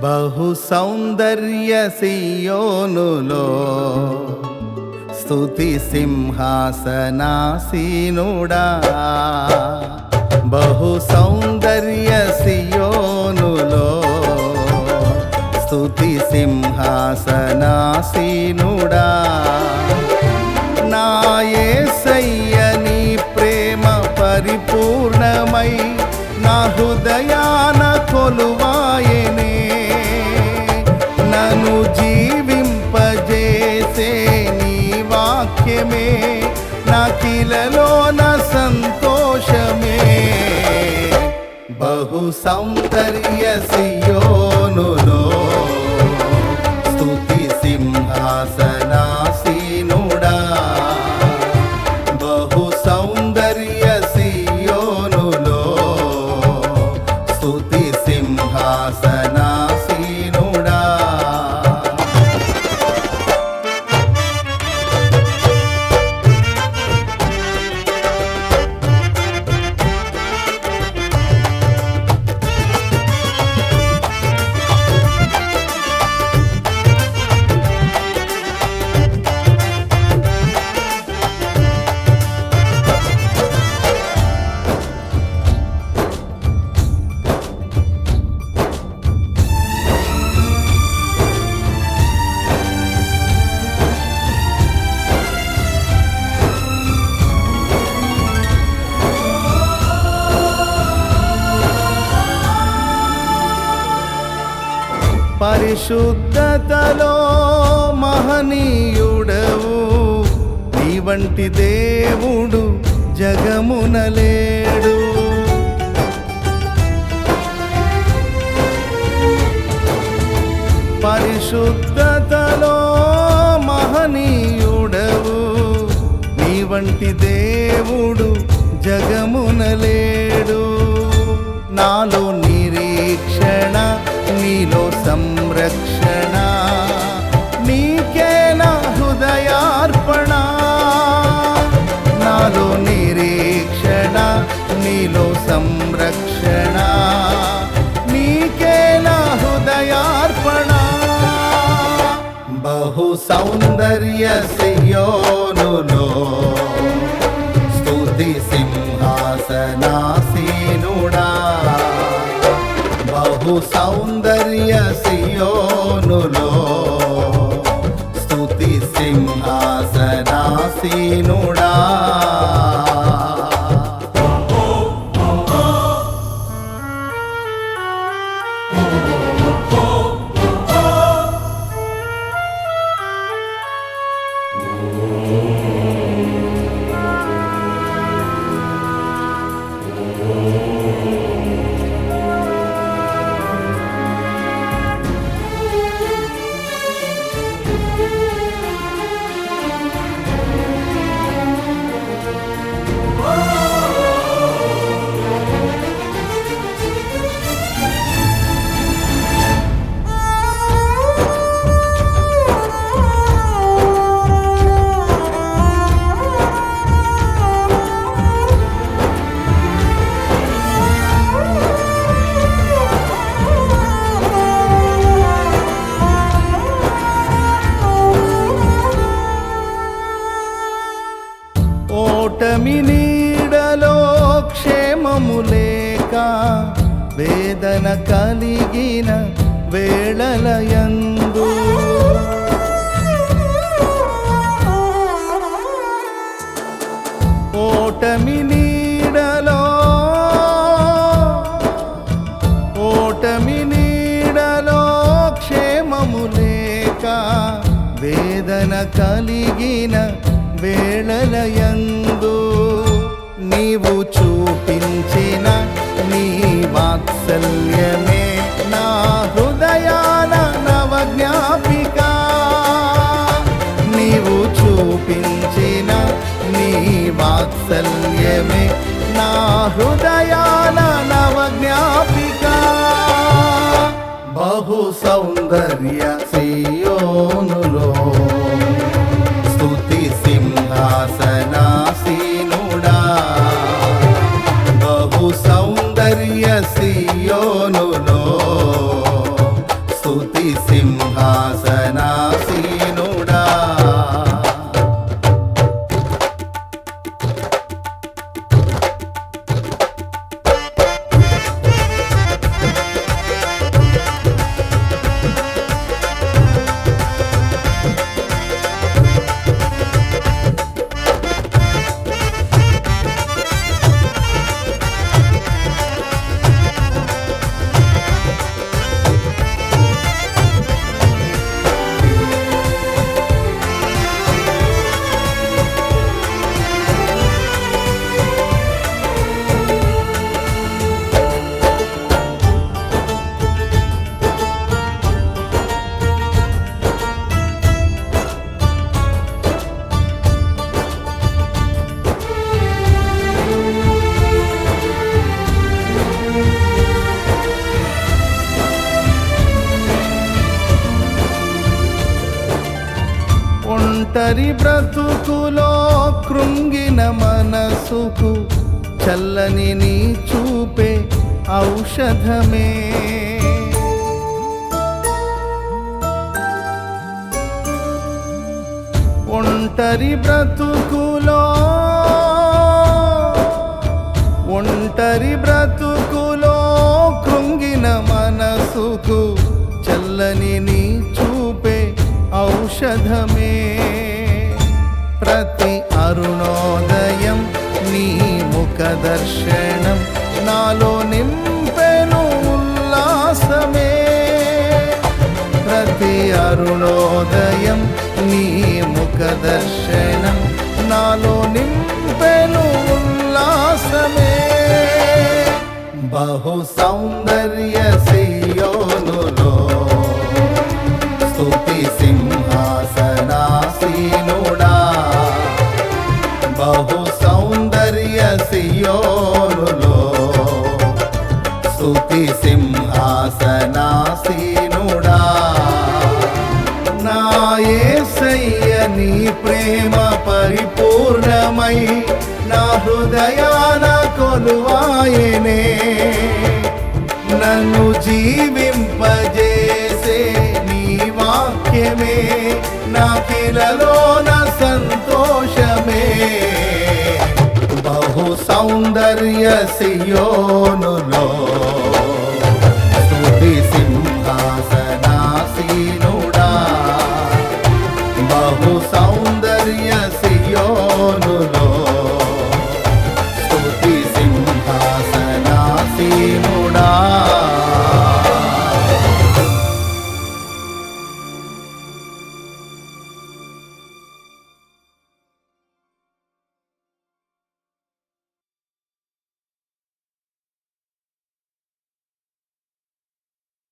బహు సౌందర్య సియోనులో స్తుతి సింహాసనాసీనుడా బహు సౌందర్య సియోనులో స్తుతి సింహాసనాసీనుడా నా యేసయ్య నీ ప్రేమ పరిపూర్ణమై నా హృదయాన కొలువాయనే నన్ను జీవింపజేసే నీ వాక్యమే నా కిలలోన సంతోషమే బహు సౌందర్య సియోనులో స్తుతి సింహాసనాసీనుడా బహు సౌందర్య సియోనులో స్తుతి సింహాసనాసీనుడా పరిశుద్ధతలో మహనీయుడవు నీ వంటి దేవుడు జగమునలేడు పరిశుద్ధతలో మహనీయుడవు నీ వంటి దేవుడు జగమునలేడు నాలో నిరీక్షణ నీలో సంరక్షణ నీకే నా హృదయార్పణ నాలో నిరీక్షణ నీలో సంరక్షణ నీకే నా హృదయార్పణ బహు సౌందర్య సియోనులో స్తుతి సింహాసనాసీనుడా బహు సౌందర్య సియోనులో స్తుతి సింహాసనాసీనుడా ఓటమి నీడలో క్షేమము లేక వేదన కలిగిన వేళలయందు ఓటమి నీడలో ఓటమి నీడలో క్షేమము లేక వేదన కలిగిన వేళలయందు నీవు చూపించిన నీ వాత్సల్యమే నా హృదయాన నవజ్ఞాపిక నీవు చూపించిన నీ వాత్సల్యమే నా హృదయాన నవజ్ఞాపిక బహు సౌందర్య సియోనులో స్తుతి సింహాసనాసీనుడా బహు సౌందర్య సియోనులో ఒంటరి బ్రతుకులో కృంగిన మనసుకు చల్లని నీ చూపే ఔషధమే ఒంటరి బ్రతుకులో ఒంటరి బ్రతుకులో కృంగిన మనసుకు చల్లని నీ చూపే ఔషధమే ప్రతి అరుణోదయం నీ ముఖ దర్శనం నాలో నింపెను ఉల్లాసమే ప్రతి అరుణోదయం నీ ముఖ దర్శనం నాలో నింపెను ఉల్లాసమే బహు సౌందర్య సియోనులో స్తుతి సింహాసనాసీనుడా బహు సౌందర్య సియోనులో స్తుతి సింహాసనాసీనుడా నా యేసయ్య నీ ప్రేమ పరిపూర్ణమై నా హృదయాన కొలువాయనే నన్ను జీవింపజేసే నీ వాక్యమే నా కిలలోన సంతోషమే బహు సౌందర్య సియోనులో